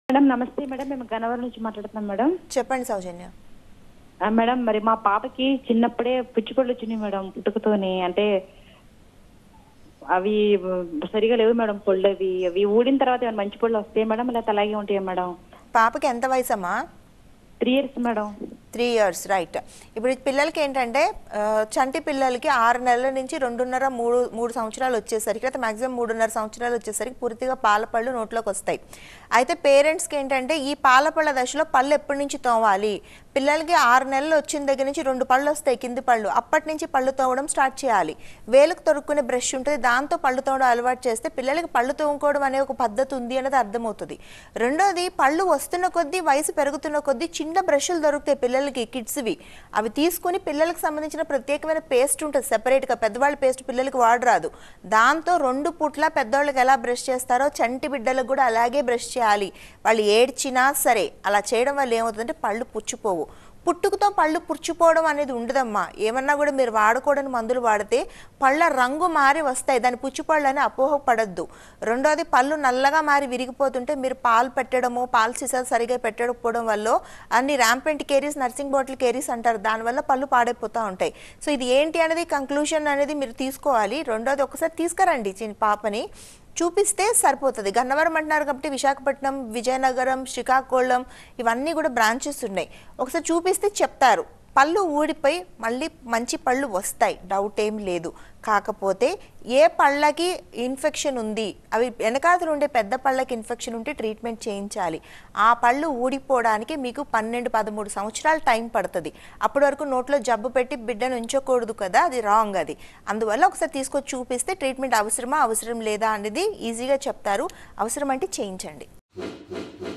madam నమస్తే madam మేము గన్నవరం నుంచి మాట్లాడుతున్నాం మేడం చెప్పండి సౌజన్య ఆ, మేడం మరి మా పాపకి చిన్నప్పుడే పుచ్చిపళ్ళు వచ్చినాయి మేడం పుట్టుకతోని అంటే అవి సరిగా లేవు మేడం పళ్ళు అవి అవి ఊడిన తర్వాత ఏమైనా మంచి పళ్ళు వస్తాయి మేడం లేకపోతే అలాగే ఉంటాయా మేడం పాపకి ఎంత వయసమ్మా three years madam three years right ఇప్పుడు ఈ పిల్లలకి ఏంటంటే ఆ, చంటి పిల్లలకి ఆరు నెలల నుంచి రెండున్నర మూడు మూడు సంవత్సరాలు వచ్చేసరికి అయితే మాక్సిమం మూడున్నర సంవత్సరాలు వచ్చేసరికి పూర్తిగా పాల పళ్ళు నోట్లోకి వస్తాయి అయితే పేరెంట్స్కి ఏంటంటే ఈ పాల పళ్ళ దశలో పళ్ళు ఎప్పటి నుంచి తోవాలి పిల్లలకి ఆరు నెలలు వచ్చిన దగ్గర నుంచి రెండు పళ్ళు వస్తాయి కింది పళ్ళు అప్పటి నుంచి పళ్ళు తోమడం స్టార్ట్ చేయాలి వేలకు తొరుక్కునే బ్రష్ ఉంటుంది దాంతో పళ్ళు తోమడం అలవాటు చేస్తే పిల్లలకి పళ్ళు తోముకోవడం అనే ఒక పద్ధతి ఉంది అనేది అర్థమవుతుంది రెండోది పళ్ళు వస్తున్న కొద్దీ వయసు పెరుగుతున్న కొద్దీ చిన్న బ్రష్లు దొరుకుతాయి పిల్లలకి కిడ్స్వి అవి తీసుకొని పిల్లలకు సంబంధించిన ప్రత్యేకమైన పేస్ట్ ఉంటుంది సెపరేట్గా పెద్దవాళ్ళ పేస్ట్ పిల్లలకి వాడరాదు దాంతో రెండు పుట్ల పెద్దవాళ్ళకి ఎలా బ్రష్ చేస్తారో చంటి బిడ్డలకు కూడా అలాగే బ్రష్ చేయాలి వాళ్ళు ఏడ్చినా సరే అలా చేయడం వల్ల ఏమవుతుందంటే పళ్ళు పుచ్చిపోవు పుట్టుకతో పళ్ళు పుచ్చిపోవడం అనేది ఉండదమ్మా ఏమన్నా కూడా మీరు వాడకూడని మందులు వాడితే పళ్ళ రంగు మారి వస్తాయి దాని పుచ్చిపళ్ళు అని అపోహపడద్దు రెండోది పళ్ళు నల్లగా మారి విరిగిపోతుంటే మీరు పాలు పెట్టడము పాలు సీసాలు సరిగా పెట్టకపోవడం వల్ల అన్ని rampant caries nursing bottle caries అంటారు దానివల్ల పళ్ళు పాడైపోతూ ఉంటాయి సో ఇది ఏంటి అనేది కంక్లూషన్ అనేది మీరు తీసుకోవాలి రెండోది ఒకసారి తీసుకురండి చిన్న పాపని చూపిస్తే సరిపోతుంది గన్నవరం అంటున్నారు కాబట్టి విశాఖపట్నం విజయనగరం శ్రీకాకుళం ఇవన్నీ కూడా బ్రాంచెస్ ఉన్నాయి ఒకసారి చూపిస్తే చెప్తారు పళ్ళు ఊడిపోయి మళ్ళీ మంచి పళ్ళు వస్తాయి డౌట్ ఏం లేదు కాకపోతే ఏ పళ్ళకి ఇన్ఫెక్షన్ ఉంది అవి వెనకాతలు ఉండే పెద్ద పళ్ళకి ఇన్ఫెక్షన్ ఉంటే ట్రీట్మెంట్ చేయించాలి ఆ పళ్ళు ఊడిపోవడానికి మీకు పన్నెండు పదమూడు సంవత్సరాలు టైం పడుతుంది అప్పటి వరకు నోట్లో జబ్బు పెట్టి బిడ్డను ఉంచకూడదు కదా అది రాంగ్ అది అందువల్ల ఒకసారి తీసుకొచ్చి చూపిస్తే ట్రీట్మెంట్ అవసరమా అవసరం లేదా అనేది ఈజీగా చెప్తారు అవసరం అంటే చేయించండి